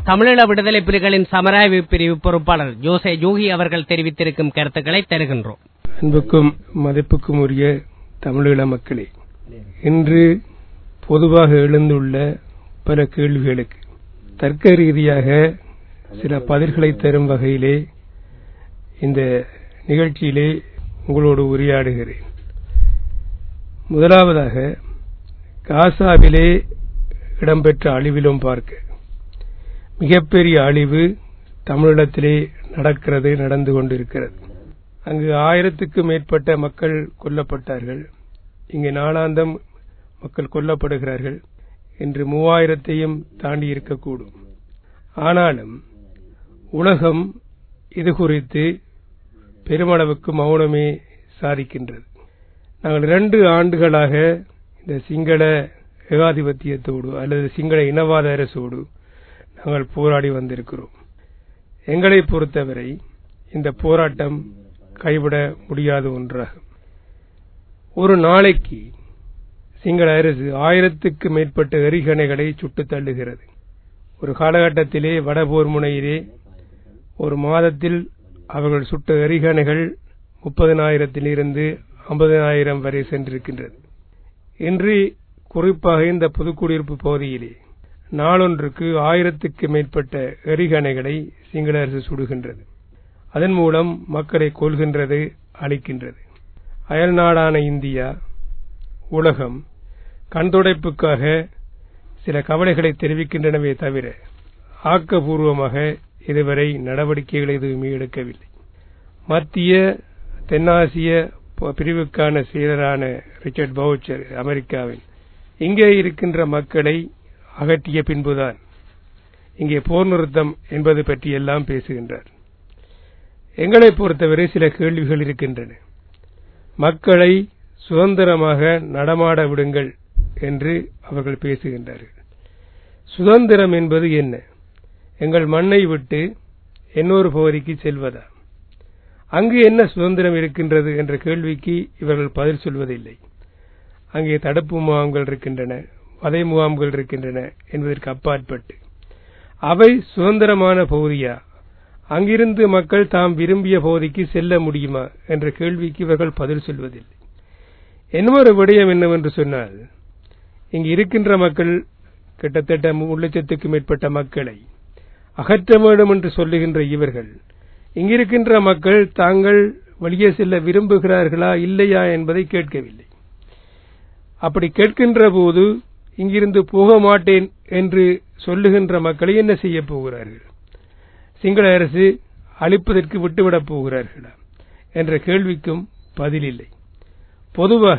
தமிழீழ விடுதலை புலிகளின் சமராய்வு பிரிவு பொறுப்பாளர் ஜோசே ஜோகி அவர்கள் தெரிவித்திருக்கும் கருத்துக்களை தருகின்றோம் அன்புக்கும் மதிப்புக்கும் உரிய தமிழீழ மக்களே இன்று பொதுவாக எழுந்துள்ள பல கேள்விகளுக்கு தர்க்க ரீதியாக சில பதில்களை தரும் வகையிலே இந்த நிகழ்ச்சியிலே உங்களோடு உரையாடுகிறேன் முதலாவதாக காசாவிலே இடம்பெற்ற அழிவிலும் பார்க்க மிகப்பெரிய அழிவு தமிழிடத்திலே நடக்கிறது நடந்து கொண்டிருக்கிறது அங்கு ஆயிரத்துக்கும் மேற்பட்ட மக்கள் கொல்லப்பட்டார்கள் இங்கு நாளாந்தம் மக்கள் கொல்லப்படுகிறார்கள் இன்று மூவாயிரத்தையும் தாண்டி இருக்கக்கூடும் ஆனாலும் உலகம் இது குறித்து பெருமளவுக்கு மௌனமே சாதிக்கின்றது நாங்கள் இரண்டு ஆண்டுகளாக இந்த சிங்கள ஏகாதிபத்தியத்தோடு அல்லது சிங்கள இனவாத அரசோடு நாங்கள் போராடி வந்திருக்கிறோம் எங்களை பொறுத்தவரை இந்த போராட்டம் கைவிட முடியாத ஒன்றாகும் ஒரு நாளைக்கு சிங்கள அரசு ஆயிரத்துக்கு மேற்பட்ட எரிகணைகளை சுட்டுத் தள்ளுகிறது ஒரு காலகட்டத்திலே வடபோர் முனையிலே ஒரு மாதத்தில் அவர்கள் சுட்ட எரிகணைகள் முப்பதனாயிரத்திலிருந்து ஐம்பதனாயிரம் வரை சென்றிருக்கின்றது இன்று குறிப்பாக இந்த புதுக்குடியிருப்பு பகுதியிலே நாளொன்றுக்கு ஆயிரத்துக்கு மேற்பட்ட எரிகணைகளை சிங்கள அரசு சுடுகின்றது அதன் மூலம் மக்களை கொள்கின்றது அழிக்கின்றது அயல்நாடான இந்தியா உலகம் கண்துடைப்புக்காக சில கவலைகளை தெரிவிக்கின்றனவே தவிர ஆக்கப்பூர்வமாக இதுவரை நடவடிக்கைகள் எதுவுமே எடுக்கவில்லை மத்திய தென்னாசிய பிரிவுக்கான செயலரான ரிச்சர்ட் பவுச்சர் அமெரிக்காவின் இங்கே இருக்கின்ற மக்களை அகற்றிய பின்புதான் இங்கே போர் நிறுத்தம் என்பது பற்றி எல்லாம் பேசுகின்றார் எங்களை பொறுத்தவரை சில கேள்விகள் இருக்கின்றன மக்களை சுதந்திரமாக நடமாட விடுங்கள் என்று அவர்கள் பேசுகின்றார்கள் சுதந்திரம் என்பது என்ன எங்கள் மண்ணை விட்டு இன்னொரு பகுதிக்கு செல்வதா அங்கு என்ன சுதந்திரம் இருக்கின்றது என்ற கேள்விக்கு இவர்கள் பதில் சொல்வதில்லை அங்கே தடுப்பு முகாம்கள் இருக்கின்றன வதை முகாம்கள் இருக்கின்றன என்பதற்கு அப்பாற்பட்டு அவை சுதந்திரமான பகுதியா அங்கிருந்து மக்கள் தாம் விரும்பிய பகுதிக்கு செல்ல முடியுமா என்ற கேள்விக்கு இவர்கள் பதில் சொல்வதில்லை இன்னொரு விடயம் என்னவென்று சொன்னால் இங்கு இருக்கின்ற மக்கள் கிட்டத்தட்ட மூணு லட்சத்துக்கு மேற்பட்ட மக்களை அகற்ற வேண்டும் என்று சொல்லுகின்ற இவர்கள் இங்கிருக்கின்ற மக்கள் தாங்கள் வெளியே செல்ல விரும்புகிறார்களா இல்லையா என்பதை கேட்கவில்லை அப்படி கேட்கின்ற போது இங்கிருந்து போக மாட்டேன் என்று சொல்லுகின்ற மக்களை என்ன செய்ய போகிறார்கள் சிங்கள அரசு அழிப்பதற்கு விட்டுவிடப் போகிறார்களா என்ற கேள்விக்கும் பதிலில்லை பொதுவாக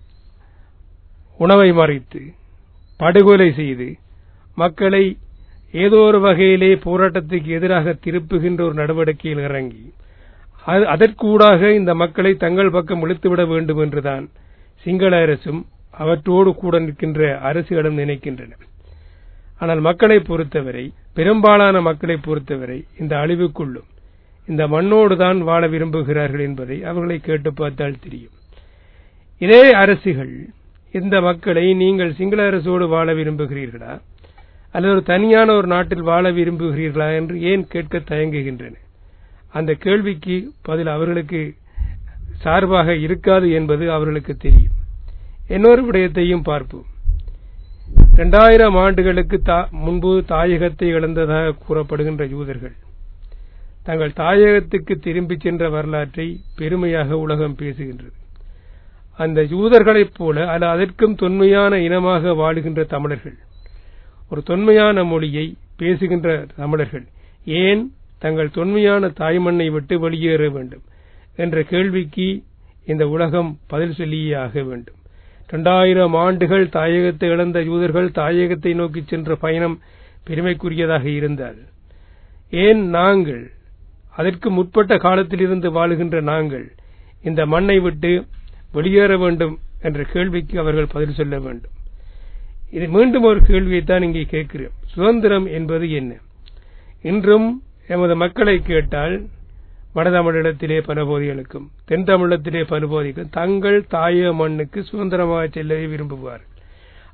உணவை மறைத்து படுகொலை செய்து மக்களை ஏதோ ஒரு வகையிலே போராட்டத்துக்கு எதிராக திருப்புகின்ற ஒரு நடவடிக்கையில் இறங்கி அதற்கூடாக இந்த மக்களை தங்கள் பக்கம் இழுத்துவிட வேண்டும் என்றுதான் சிங்கள அரசும் அவற்றோடு கூட நிற்கின்ற அரசுகளும் நினைக்கின்றன ஆனால் மக்களை பொறுத்தவரை பெரும்பாலான மக்களை பொறுத்தவரை இந்த அழிவுக்குள்ளும் இந்த மண்ணோடு தான் வாழ விரும்புகிறார்கள் என்பதை அவர்களை கேட்டு பார்த்தால் தெரியும் இதே அரசுகள் இந்த மக்களை நீங்கள் சிங்கள அரசோடு வாழ விரும்புகிறீர்களா அல்லது ஒரு தனியான ஒரு நாட்டில் வாழ விரும்புகிறீர்களா என்று ஏன் கேட்க தயங்குகின்றன அந்த கேள்விக்கு பதில் அவர்களுக்கு சார்பாக இருக்காது என்பது அவர்களுக்கு தெரியும் இன்னொரு விடயத்தையும் பார்ப்போம் இரண்டாயிரம் ஆண்டுகளுக்கு முன்பு தாயகத்தை இழந்ததாக கூறப்படுகின்ற யூதர்கள் தங்கள் தாயகத்துக்கு திரும்பிச் சென்ற வரலாற்றை பெருமையாக உலகம் பேசுகின்றது அந்த யூதர்களைப் போல அல்ல அதற்கும் தொன்மையான இனமாக வாழுகின்ற தமிழர்கள் ஒரு தொன்மையான மொழியை பேசுகின்ற தமிழர்கள் ஏன் தங்கள் தொன்மையான தாய்மண்ணை விட்டு வெளியேற வேண்டும் என்ற கேள்விக்கு இந்த உலகம் பதில் சொல்லியே ஆக வேண்டும் இரண்டாயிரம் ஆண்டுகள் தாயகத்தை இழந்த யூதர்கள் தாயகத்தை நோக்கி சென்ற பயணம் பெருமைக்குரியதாக இருந்தால் ஏன் நாங்கள் அதற்கு முற்பட்ட காலத்திலிருந்து வாழுகின்ற நாங்கள் இந்த மண்ணை விட்டு வெளியேற வேண்டும் என்ற கேள்விக்கு அவர்கள் பதில் சொல்ல வேண்டும் இது மீண்டும் ஒரு கேள்வியைத்தான் இங்கே கேட்கிறோம் சுதந்திரம் என்பது என்ன இன்றும் எமது மக்களை கேட்டால் வடதமிழிடத்திலே பல பகுதிகளுக்கும் தென் தமிழத்திலே பல பகுதிகளுக்கும் தங்கள் தாய மண்ணுக்கு சுதந்திரமாக செல்லவே விரும்புவார்கள்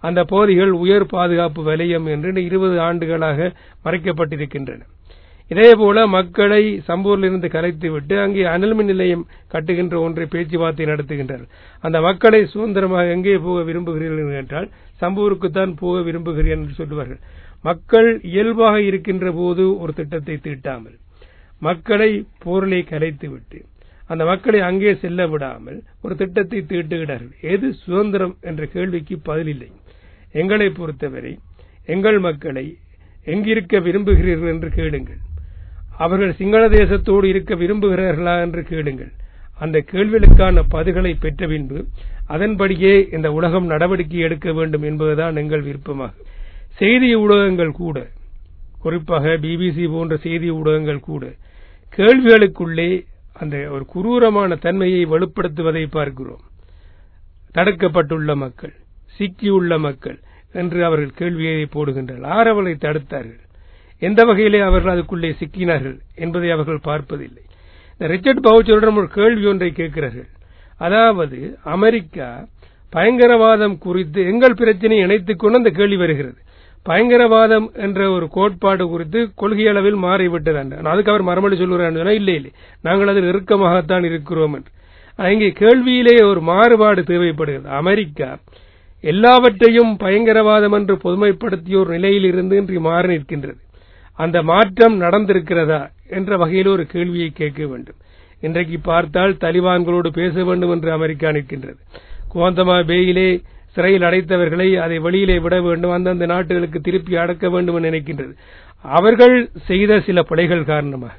அந்த பகுதிகள் உயர் பாதுகாப்பு வலயம் என்று இருபது ஆண்டுகளாக மறைக்கப்பட்டிருக்கின்றன இதேபோல மக்களை சம்பூரிலிருந்து கலைத்துவிட்டு அங்கே அனல்மின் நிலையம் கட்டுகின்ற ஒன்றை பேச்சுவார்த்தை நடத்துகின்றனர் அந்த மக்களை சுதந்திரமாக எங்கே போக விரும்புகிறீர்கள் என்றால் சம்பூருக்குத்தான் போக விரும்புகிறேன் என்று சொல்லுவார்கள் மக்கள் இயல்பாக இருக்கின்ற போது ஒரு திட்டத்தை தீட்டாமல் மக்களை போரிலே கலைத்துவிட்டு அந்த மக்களை அங்கே செல்ல விடாமல் ஒரு திட்டத்தை தீட்டுகிறார்கள் எது சுதந்திரம் என்ற கேள்விக்கு பதிலில்லை எங்களை பொறுத்தவரை எங்கள் மக்களை எங்கிருக்க விரும்புகிறீர்கள் என்று கேளுங்கள் அவர்கள் சிங்கள தேசத்தோடு இருக்க விரும்புகிறார்களா என்று கேளுங்கள் அந்த கேள்விகளுக்கான பதில்களை பெற்ற பின்பு அதன்படியே இந்த உலகம் நடவடிக்கை எடுக்க வேண்டும் என்பதுதான் எங்கள் விருப்பமாகும் செய்தி ஊடகங்கள் கூட குறிப்பாக பிபிசி போன்ற செய்தி ஊடகங்கள் கூட கேள்விகளுக்குள்ளே அந்த ஒரு குரூரமான தன்மையை வெளிப்படுத்துவதை பார்க்கிறோம் தடுக்கப்பட்டுள்ள மக்கள் சிக்கியுள்ள மக்கள் என்று அவர்கள் கேள்வியை போடுகின்றனர் ஆர் அவர்களை தடுத்தார்கள் எந்த வகையிலே அவர்கள் அதுக்குள்ளே சிக்கினார்கள் என்பதை அவர்கள் பார்ப்பதில்லை இந்த ரிச்சர்ட் பவுச்சரிடம் ஒரு கேள்வி ஒன்றை கேட்கிறார்கள் அதாவது அமெரிக்கா பயங்கரவாதம் குறித்து எங்கள் பிரச்சனையை இணைத்துக் கொண்டு அந்த கேள்வி வருகிறது பயங்கரவாதம் என்ற ஒரு கோட்பாடு குறித்து கொள்கை அளவில் மாறிவிட்டது அதுக்கு அவர் மறுமொழி சொல்லுகிறார் இல்லை இல்லை நாங்கள் அதில் இறுக்கமாகத்தான் இருக்கிறோம் என்று இங்கே கேள்வியிலே ஒரு மாறுபாடு தேவைப்படுகிறது அமெரிக்கா எல்லாவற்றையும் பயங்கரவாதம் என்று பொதுமைப்படுத்திய ஒரு நிலையில் இருந்து இன்று மாறி நிற்கின்றது அந்த மாற்றம் நடந்திருக்கிறதா என்ற வகையில் ஒரு கேள்வியை கேட்க வேண்டும் இன்றைக்கு பார்த்தால் தலிபான்களோடு பேச வேண்டும் என்று அமெரிக்கா நிற்கின்றது குவாந்தமா பேயிலே சிறையில் அடைத்தவர்களை அதை வெளியிலே விட வேண்டும் அந்தந்த நாட்டுகளுக்கு திருப்பி அடக்க வேண்டும் என்று நினைக்கின்றது அவர்கள் செய்த சில பிழைகள் காரணமாக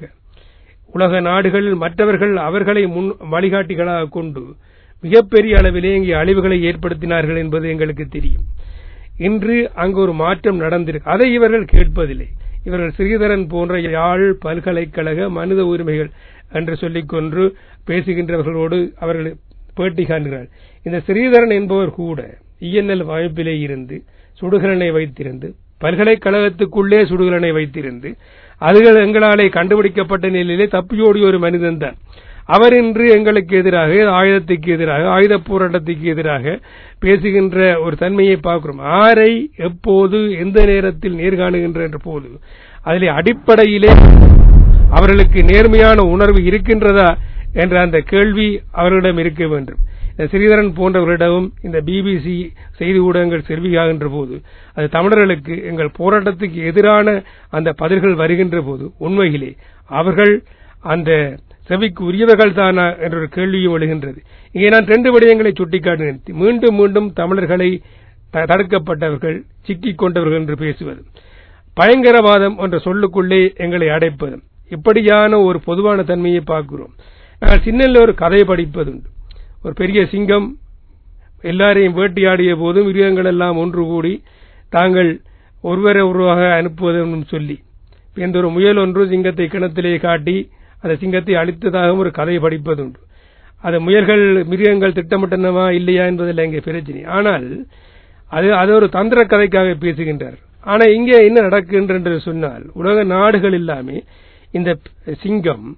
உலக நாடுகள் மற்றவர்கள் அவர்களை முன் வழிகாட்டிகளாக கொண்டு மிகப்பெரிய அளவிலே இங்கே அழிவுகளை ஏற்படுத்தினார்கள் என்பது எங்களுக்கு தெரியும் இன்று அங்கு ஒரு மாற்றம் நடந்திருக்கு அதை இவர்கள் கேட்பதில்லை இவர்கள் ஸ்ரீதரன் போன்ற யாழ் பல்கலைக்கழக மனித உரிமைகள் என்று சொல்லிக் கொன்று பேசுகின்றவர்களோடு அவர்கள் பேட்டி காண்கிறார் இந்த ஸ்ரீதரன் என்பவர் கூட இஎன்எல் அமைப்பிலே இருந்து சுடுகலனை வைத்திருந்து பல்கலைக்கழகத்துக்குள்ளே சுடுகலனை வைத்திருந்து அதுகள் எங்களாலே கண்டுபிடிக்கப்பட்ட நிலையிலே தப்பியோடிய ஒரு மனிதன் தான் அவர் இன்று எங்களுக்கு எதிராக ஆயுதத்துக்கு எதிராக ஆயுத போராட்டத்துக்கு எதிராக பேசுகின்ற ஒரு தன்மையை பார்க்கிறோம் ஆரை எப்போது எந்த நேரத்தில் நேர்காணுகின்ற என்ற போது அதிலே அடிப்படையிலே அவர்களுக்கு நேர்மையான உணர்வு இருக்கின்றதா என்ற அந்த கேள்வி அவர்களிடம் இருக்க வேண்டும் இந்த ஸ்ரீதரன் போன்றவர்களிடமும் இந்த பிபிசி செய்தி ஊடகங்கள் செல்வியாகின்ற போது அது தமிழர்களுக்கு எங்கள் போராட்டத்துக்கு எதிரான அந்த பதில்கள் வருகின்ற போது உண்மையிலே அவர்கள் அந்த செவிக்கு உரியவர்கள் தானா என்ற ஒரு கேள்வியும் எழுகின்றது இங்கே நான் ரெண்டு விடயங்களை சுட்டிக்காட்டினேன் மீண்டும் மீண்டும் தமிழர்களை தடுக்கப்பட்டவர்கள் சிக்கிக் கொண்டவர்கள் என்று பேசுவது பயங்கரவாதம் என்ற சொல்லுக்குள்ளே எங்களை அடைப்பது இப்படியான ஒரு பொதுவான தன்மையை பார்க்கிறோம் நான் சின்னல்ல ஒரு கதை படிப்பதுண்டு ஒரு பெரிய சிங்கம் எல்லாரையும் வேட்டையாடிய போதும் மிருகங்கள் எல்லாம் ஒன்று கூடி தாங்கள் ஒருவரை ஒருவாக அனுப்புவதும் சொல்லி எந்த ஒரு முயல் ஒன்று சிங்கத்தை கிணத்திலே காட்டி அந்த சிங்கத்தை அழித்ததாகவும் ஒரு கதை படிப்பதுண்டு அது முயல்கள் மிருகங்கள் திட்டமிட்டனவா இல்லையா என்பதில் இங்கே பிரச்சனை ஆனால் அது அது ஒரு தந்திர கதைக்காக பேசுகின்றார் ஆனா இங்கே என்ன நடக்கின்ற என்று சொன்னால் உலக நாடுகள் எல்லாமே இந்த சிங்கம்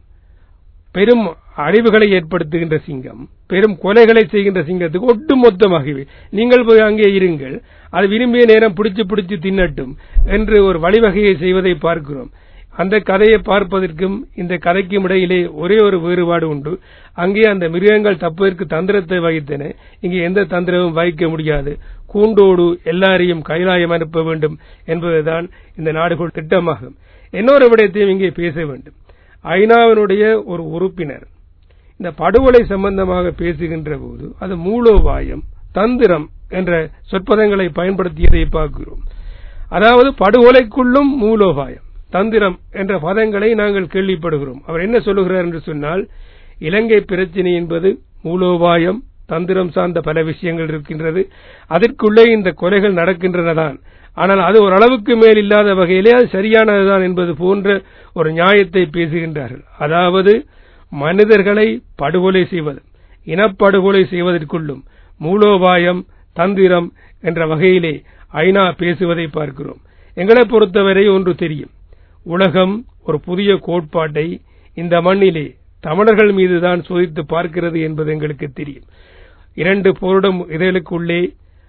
பெரும் அழிவுகளை ஏற்படுத்துகின்ற சிங்கம் பெரும் கொலைகளை செய்கின்ற சிங்கத்துக்கு ஒட்டுமொத்தமாகவே நீங்கள் போய் அங்கே இருங்கள் அது விரும்பிய நேரம் பிடிச்சு பிடிச்சு தின்னட்டும் என்று ஒரு வழிவகையை செய்வதை பார்க்கிறோம் அந்த கதையை பார்ப்பதற்கும் இந்த கதைக்கும் இடையிலே ஒரே ஒரு வேறுபாடு உண்டு அங்கே அந்த மிருகங்கள் தப்பதற்கு தந்திரத்தை வகித்தன இங்கே எந்த தந்திரமும் வகிக்க முடியாது கூண்டோடு எல்லாரையும் கைலாயம் அனுப்ப வேண்டும் என்பதுதான் இந்த நாடுகள் திட்டமாகும் இன்னொரு விடயத்தையும் இங்கே பேச வேண்டும் ஐநாவினுடைய ஒரு உறுப்பினர் இந்த படுகொலை சம்பந்தமாக பேசுகின்ற போது அது மூலோபாயம் தந்திரம் என்ற சொற்பதங்களை பயன்படுத்தியதை பார்க்கிறோம் அதாவது படுகொலைக்குள்ளும் மூலோபாயம் தந்திரம் என்ற பதங்களை நாங்கள் கேள்விப்படுகிறோம் அவர் என்ன சொல்லுகிறார் என்று சொன்னால் இலங்கை பிரச்சினை என்பது மூலோபாயம் தந்திரம் சார்ந்த பல விஷயங்கள் இருக்கின்றது அதற்குள்ளே இந்த கொலைகள் நடக்கின்றனதான் ஆனால் அது ஓரளவுக்கு மேல் இல்லாத வகையிலே அது சரியானதுதான் என்பது போன்ற ஒரு நியாயத்தை பேசுகின்றார்கள் அதாவது மனிதர்களை படுகொலை செய்வது இனப்படுகொலை செய்வதற்குள்ளும் மூலோபாயம் தந்திரம் என்ற வகையிலே ஐநா பேசுவதை பார்க்கிறோம் எங்களை பொறுத்தவரை ஒன்று தெரியும் உலகம் ஒரு புதிய கோட்பாட்டை இந்த மண்ணிலே தமிழர்கள் மீதுதான் சோதித்து பார்க்கிறது என்பது எங்களுக்கு தெரியும் இரண்டு போரிடும் இதழுக்குள்ளே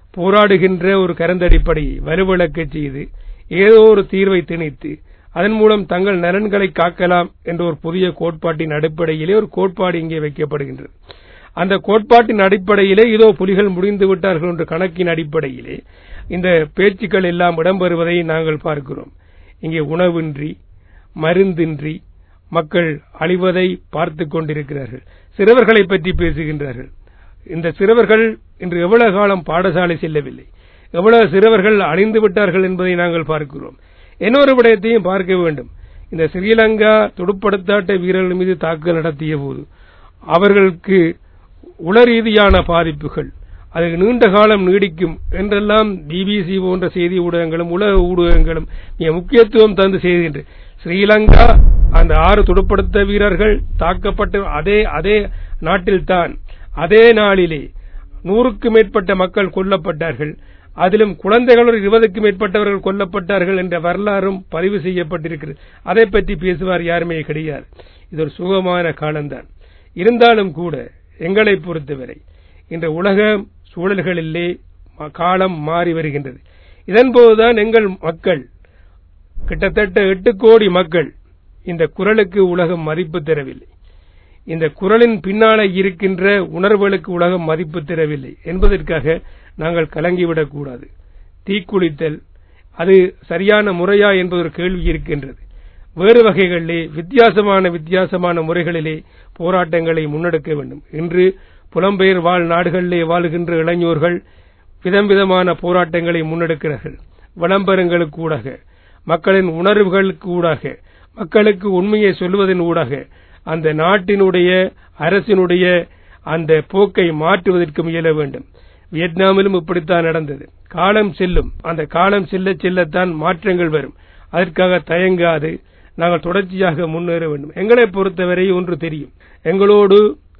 போராடுகின்ற ஒரு கரந்தடிப்படையை வலுவிழக்கச் செய்து ஏதோ ஒரு தீர்வை திணித்து அதன் மூலம் தங்கள் நலன்களை காக்கலாம் என்ற ஒரு புதிய கோட்பாட்டின் அடிப்படையிலே ஒரு கோட்பாடு இங்கே வைக்கப்படுகின்றது அந்த கோட்பாட்டின் அடிப்படையிலே இதோ புலிகள் முடிந்து விட்டார்கள் என்ற கணக்கின் அடிப்படையிலே இந்த பேச்சுக்கள் எல்லாம் இடம்பெறுவதை நாங்கள் பார்க்கிறோம் இங்கே உணவின்றி மருந்தின்றி மக்கள் அழிவதை பார்த்துக் கொண்டிருக்கிறார்கள் சிறுவர்களை பற்றி பேசுகின்றார்கள் இந்த சிறுவர்கள் இன்று எவ்வளவு காலம் பாடசாலை செல்லவில்லை எவ்வளவு சிறுவர்கள் அழிந்து விட்டார்கள் என்பதை நாங்கள் பார்க்கிறோம் இன்னொரு விடயத்தையும் பார்க்க வேண்டும் இந்த ஸ்ரீலங்கா துடுப்படுத்தாட்ட வீரர்கள் மீது தாக்குதல் நடத்திய போது அவர்களுக்கு உளரீதியான பாதிப்புகள் அது நீண்ட காலம் நீடிக்கும் என்றெல்லாம் பிபிசி போன்ற செய்தி ஊடகங்களும் உலக ஊடகங்களும் மிக முக்கியத்துவம் தந்து செய்கின்ற ஸ்ரீலங்கா அந்த ஆறு துடுப்படுத்த வீரர்கள் தாக்கப்பட்ட அதே அதே நாட்டில்தான் அதே நாளிலே நூறுக்கும் மேற்பட்ட மக்கள் கொல்லப்பட்டார்கள் அதிலும் குழந்தைகள் ஒரு இருபதுக்கும் மேற்பட்டவர்கள் கொல்லப்பட்டார்கள் என்ற வரலாறும் பதிவு செய்யப்பட்டிருக்கிறது அதை பற்றி பேசுவார் யாருமே கிடையாது இது ஒரு சுகமான காலம்தான் இருந்தாலும் கூட எங்களை பொறுத்தவரை இந்த உலக சூழல்களிலே காலம் மாறி வருகின்றது இதன்போதுதான் எங்கள் மக்கள் கிட்டத்தட்ட எட்டு கோடி மக்கள் இந்த குரலுக்கு உலகம் மதிப்பு தரவில்லை இந்த குரலின் பின்னாலே இருக்கின்ற உணர்வுகளுக்கு உலகம் மதிப்பு தரவில்லை என்பதற்காக நாங்கள் கலங்கிவிடக் கூடாது தீக்குளித்தல் அது சரியான முறையா என்பது ஒரு கேள்வி இருக்கின்றது வேறு வகைகளிலே வித்தியாசமான வித்தியாசமான முறைகளிலே போராட்டங்களை முன்னெடுக்க வேண்டும் இன்று புலம்பெயர் வாழ் நாடுகளிலே வாழுகின்ற இளைஞர்கள் விதம் விதமான போராட்டங்களை முன்னெடுக்கிறார்கள் விளம்பரங்களுக்கு ஊடாக மக்களின் உணர்வுகளுக்கு ஊடாக மக்களுக்கு உண்மையை சொல்வதன் ஊடாக அந்த நாட்டினுடைய அரசினுடைய அந்த போக்கை மாற்றுவதற்கு முயல வேண்டும் வியட்நாமிலும் இப்படித்தான் நடந்தது காலம் செல்லும் அந்த காலம் செல்ல செல்லத்தான் மாற்றங்கள் வரும் அதற்காக தயங்காது நாங்கள் தொடர்ச்சியாக முன்னேற வேண்டும் எங்களை பொறுத்தவரை ஒன்று தெரியும் எங்களோடு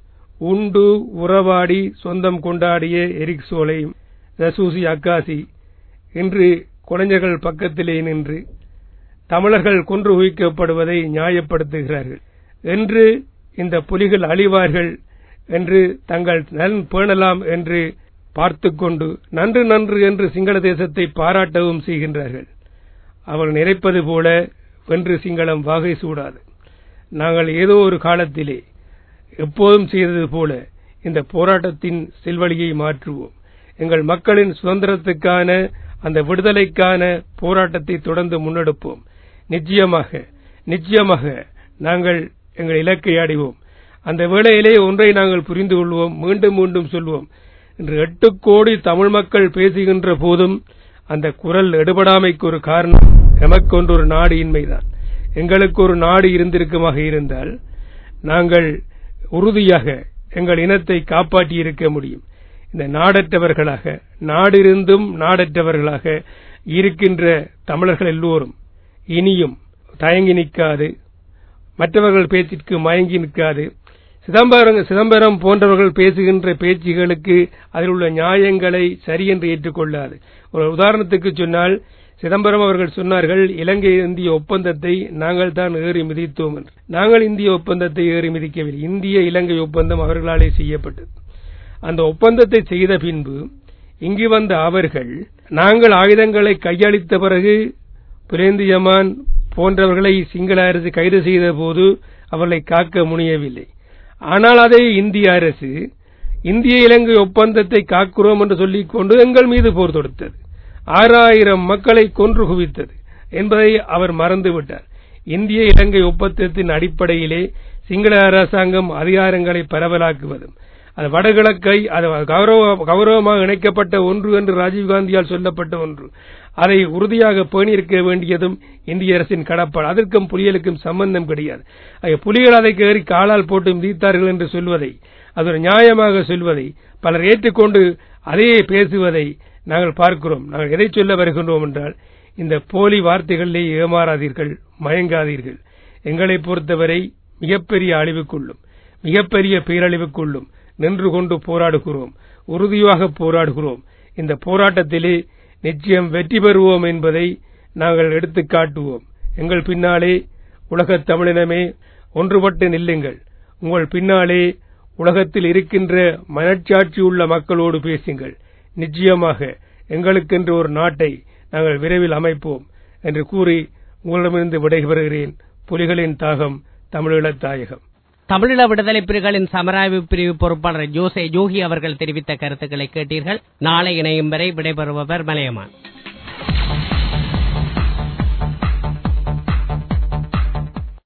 உண்டு உறவாடி சொந்தம் கொண்டாடிய எரிக் சோலை ரசூசி அக்காசி இன்று குழந்தைகள் பக்கத்திலே நின்று தமிழர்கள் கொன்று குவிக்கப்படுவதை நியாயப்படுத்துகிறார்கள் என்று இந்த புலிகள் அழிவார்கள் என்று தங்கள் நலன் பேணலாம் என்று பார்த்துக் கொண்டு நன்று நன்று என்று சிங்கள தேசத்தை பாராட்டவும் செய்கின்றார்கள் அவர்கள் நினைப்பது போல வென்று சிங்களம் வாகை சூடாது நாங்கள் ஏதோ ஒரு காலத்திலே எப்போதும் செய்தது போல இந்த போராட்டத்தின் செல்வழியை மாற்றுவோம் எங்கள் மக்களின் சுதந்திரத்துக்கான அந்த விடுதலைக்கான போராட்டத்தை தொடர்ந்து முன்னெடுப்போம் நிச்சயமாக நிச்சயமாக நாங்கள் எங்கள் இலக்கை அடைவோம் அந்த வேளையிலே ஒன்றை நாங்கள் புரிந்து கொள்வோம் மீண்டும் மீண்டும் சொல்வோம் இன்று எட்டு கோடி தமிழ் மக்கள் பேசுகின்ற போதும் அந்த குரல் எடுபடாமைக்கு ஒரு காரணம் எமக்கொன்று ஒரு நாடு இன்மைதான் எங்களுக்கு ஒரு நாடு இருந்திருக்குமாக இருந்தால் நாங்கள் உறுதியாக எங்கள் இனத்தை காப்பாற்றி இருக்க முடியும் இந்த நாடற்றவர்களாக நாடிருந்தும் நாடற்றவர்களாக இருக்கின்ற தமிழர்கள் எல்லோரும் இனியும் தயங்கி நிற்காது மற்றவர்கள் பேச்சிற்கு மயங்கி நிற்காது சிதம்பரம் சிதம்பரம் போன்றவர்கள் பேசுகின்ற பேச்சுகளுக்கு அதில் உள்ள நியாயங்களை சரியென்று ஏற்றுக்கொள்ளாது ஒரு உதாரணத்துக்கு சொன்னால் சிதம்பரம் அவர்கள் சொன்னார்கள் இலங்கை இந்திய ஒப்பந்தத்தை நாங்கள் தான் ஏறி மிதித்தோம் என்று நாங்கள் இந்திய ஒப்பந்தத்தை ஏறி மிதிக்கவில்லை இந்திய இலங்கை ஒப்பந்தம் அவர்களாலே செய்யப்பட்டது அந்த ஒப்பந்தத்தை செய்த பின்பு இங்கு வந்த அவர்கள் நாங்கள் ஆயுதங்களை கையளித்த பிறகு புலேந்தியமான் போன்றவர்களை சிங்கள அரசு கைது செய்த போது அவர்களை காக்க முனையவில்லை ஆனால் அதை இந்திய அரசு இந்திய இலங்கை ஒப்பந்தத்தை காக்கிறோம் என்று சொல்லிக் கொண்டு எங்கள் மீது போர் தொடுத்தது ஆறாயிரம் மக்களை கொன்று குவித்தது என்பதை அவர் மறந்துவிட்டார் இந்திய இலங்கை ஒப்பந்தத்தின் அடிப்படையிலே சிங்கள அரசாங்கம் அதிகாரங்களை பரவலாக்குவதும் அது வடகிழக்கை அது கௌரவ கௌரவமாக இணைக்கப்பட்ட ஒன்று என்று ராஜீவ்காந்தியால் சொல்லப்பட்ட ஒன்று அதை உறுதியாக பேணியிருக்க வேண்டியதும் இந்திய அரசின் கடப்பாடு அதற்கும் புலிகளுக்கும் சம்பந்தம் கிடையாது புலிகள் அதை ஏறி காலால் போட்டு மிதித்தார்கள் என்று சொல்வதை அது ஒரு நியாயமாக சொல்வதை பலர் ஏற்றுக்கொண்டு அதையே பேசுவதை நாங்கள் பார்க்கிறோம் நாங்கள் எதை சொல்ல வருகின்றோம் என்றால் இந்த போலி வார்த்தைகளிலே ஏமாறாதீர்கள் மயங்காதீர்கள் எங்களை பொறுத்தவரை மிகப்பெரிய அழிவுக்குள்ளும் மிகப்பெரிய பேரழிவுக்குள்ளும் நின்று கொண்டு போராடுகிறோம் உறுதியாக போராடுகிறோம் இந்த போராட்டத்திலே நிச்சயம் வெற்றி பெறுவோம் என்பதை நாங்கள் எடுத்துக் காட்டுவோம் எங்கள் பின்னாலே உலகத் தமிழினமே ஒன்றுபட்டு நில்லுங்கள் உங்கள் பின்னாலே உலகத்தில் இருக்கின்ற மனச்சாட்சி உள்ள மக்களோடு பேசுங்கள் நிச்சயமாக எங்களுக்கென்று ஒரு நாட்டை நாங்கள் விரைவில் அமைப்போம் என்று கூறி உங்களிடமிருந்து விடைபெறுகிறேன் புலிகளின் தாகம் தமிழீழத் தாயகம் தமிழீழ விடுதலை புலிகளின் சமராய்வு பிரிவு பொறுப்பாளர் ஜோசே ஜோகி அவர்கள் தெரிவித்த கருத்துக்களை கேட்டீர்கள் நாளை இணையும் வரை விடைபெறுபவர் மலையமான்